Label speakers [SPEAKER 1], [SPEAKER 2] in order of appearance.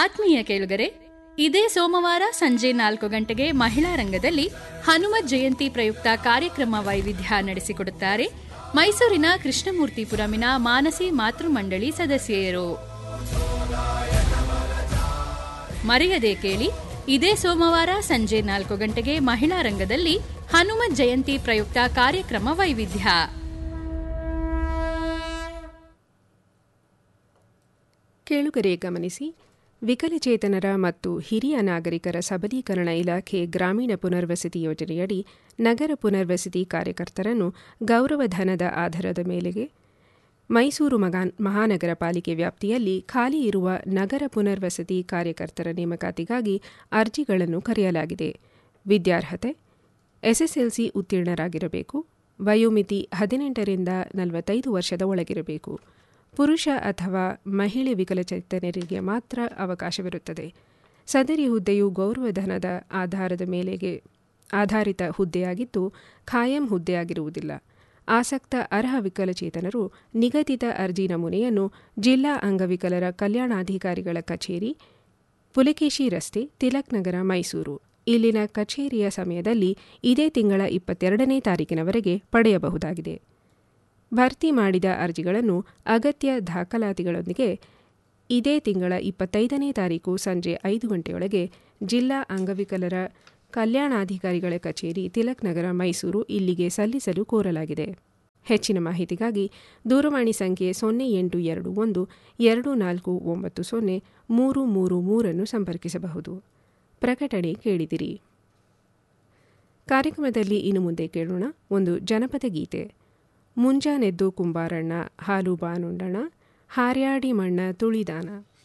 [SPEAKER 1] ಆತ್ಮೀಯ ಕೇಳುಗರೆ ಇದೇ ಸೋಮವಾರ ಸಂಜೆ ನಾಲ್ಕು ಗಂಟೆಗೆ ಮಹಿಳಾ ರಂಗದಲ್ಲಿ ಹನುಮತ್ ಜಯಂತಿ ಪ್ರಯುಕ್ತ ಕಾರ್ಯಕ್ರಮ ವೈವಿಧ್ಯ ನಡೆಸಿಕೊಡುತ್ತಾರೆ ಮೈಸೂರಿನ ಕೃಷ್ಣಮೂರ್ತಿಪುರಮಿನ ಮಾನಸಿ ಮಾತೃಮಂಡಳಿ ಸದಸ್ಯೆಯರು ಮರೆಯದೆ ಕೇಳಿ ಇದೇ ಸೋಮವಾರ ಸಂಜೆ ನಾಲ್ಕು ಗಂಟೆಗೆ ಮಹಿಳಾ ರಂಗದಲ್ಲಿ ಹನುಮತ್ ಜಯಂತಿ ಪ್ರಯುಕ್ತ ಕಾರ್ಯಕ್ರಮ ವೈವಿಧ್ಯ
[SPEAKER 2] ಕೇಳುಗರೆ ಗಮನಿಸಿ ವಿಕಲಚೇತನರ ಮತ್ತು ಹಿರಿಯ ನಾಗರಿಕರ ಸಬಲೀಕರಣ ಇಲಾಖೆ ಗ್ರಾಮೀಣ ಪುನರ್ವಸತಿ ಯೋಜನೆಯಡಿ ನಗರ ಪುನರ್ವಸತಿ ಕಾರ್ಯಕರ್ತರನ್ನು ಗೌರವಧನದ ಆಧಾರದ ಮೇಲೆಗೆ ಮೈಸೂರು ಮಗಾ- ಮಹಾನಗರ ಪಾಲಿಕೆ ವ್ಯಾಪ್ತಿಯಲ್ಲಿ ಖಾಲಿ ಇರುವ ನಗರ ಪುನರ್ವಸತಿ ಕಾರ್ಯಕರ್ತರ ನೇಮಕಾತಿಗಾಗಿ ಅರ್ಜಿಗಳನ್ನು ಕರೆಯಲಾಗಿದೆ ವಿದ್ಯಾರ್ಹತೆ ಎಸ್ಎಸ್ಎಲ್ಸಿ ಉತ್ತೀರ್ಣರಾಗಿರಬೇಕು ವಯೋಮಿತಿ ಹದಿನೆಂಟರಿಂದ ನಲವತ್ತೈದು ವರ್ಷದ ಒಳಗಿರಬೇಕು ಪುರುಷ ಅಥವಾ ಮಹಿಳೆ ವಿಕಲಚೇತನರಿಗೆ ಮಾತ್ರ ಅವಕಾಶವಿರುತ್ತದೆ ಸದರಿ ಹುದ್ದೆಯು ಗೌರವಧನದ ಆಧಾರದ ಮೇಲೆಗೆ ಆಧಾರಿತ ಹುದ್ದೆಯಾಗಿದ್ದು ಖಾಯಂ ಹುದ್ದೆಯಾಗಿರುವುದಿಲ್ಲ ಆಸಕ್ತ ಅರ್ಹ ವಿಕಲಚೇತನರು ನಿಗದಿತ ಅರ್ಜಿ ನಮೂನೆಯನ್ನು ಜಿಲ್ಲಾ ಅಂಗವಿಕಲರ ಕಲ್ಯಾಣಾಧಿಕಾರಿಗಳ ಕಚೇರಿ ಪುಲಕೇಶಿ ರಸ್ತೆ ತಿಲಕ್ ನಗರ ಮೈಸೂರು ಇಲ್ಲಿನ ಕಚೇರಿಯ ಸಮಯದಲ್ಲಿ ಇದೇ ತಿಂಗಳ ಇಪ್ಪತ್ತೆರಡನೇ ತಾರೀಕಿನವರೆಗೆ ಪಡೆಯಬಹುದಾಗಿದೆ ಭರ್ತಿ ಮಾಡಿದ ಅರ್ಜಿಗಳನ್ನು ಅಗತ್ಯ ದಾಖಲಾತಿಗಳೊಂದಿಗೆ ಇದೇ ತಿಂಗಳ ಇಪ್ಪತ್ತೈದನೇ ತಾರೀಕು ಸಂಜೆ ಐದು ಗಂಟೆಯೊಳಗೆ ಜಿಲ್ಲಾ ಅಂಗವಿಕಲರ ಕಲ್ಯಾಣಾಧಿಕಾರಿಗಳ ಕಚೇರಿ ತಿಲಕ್ ನಗರ ಮೈಸೂರು ಇಲ್ಲಿಗೆ ಸಲ್ಲಿಸಲು ಕೋರಲಾಗಿದೆ ಹೆಚ್ಚಿನ ಮಾಹಿತಿಗಾಗಿ ದೂರವಾಣಿ ಸಂಖ್ಯೆ ಸೊನ್ನೆ ಎಂಟು ಎರಡು ಒಂದು ಎರಡು ನಾಲ್ಕು ಒಂಬತ್ತು ಸೊನ್ನೆ ಮೂರು ಮೂರು ಮೂರನ್ನು ಸಂಪರ್ಕಿಸಬಹುದು ಪ್ರಕಟಣೆ ಕೇಳಿದಿರಿ ಕಾರ್ಯಕ್ರಮದಲ್ಲಿ ಇನ್ನು ಮುಂದೆ ಕೇಳೋಣ ಒಂದು ಜನಪದ ಗೀತೆ ಮುಂಜಾನೆದ್ದು ಕುಂಬಾರಣ್ಣ ಹಾಲು ಬಾನುಂಡಣ ಹಾರ್ಯಾಡಿ ಮಣ್ಣ ತುಳಿದಾನ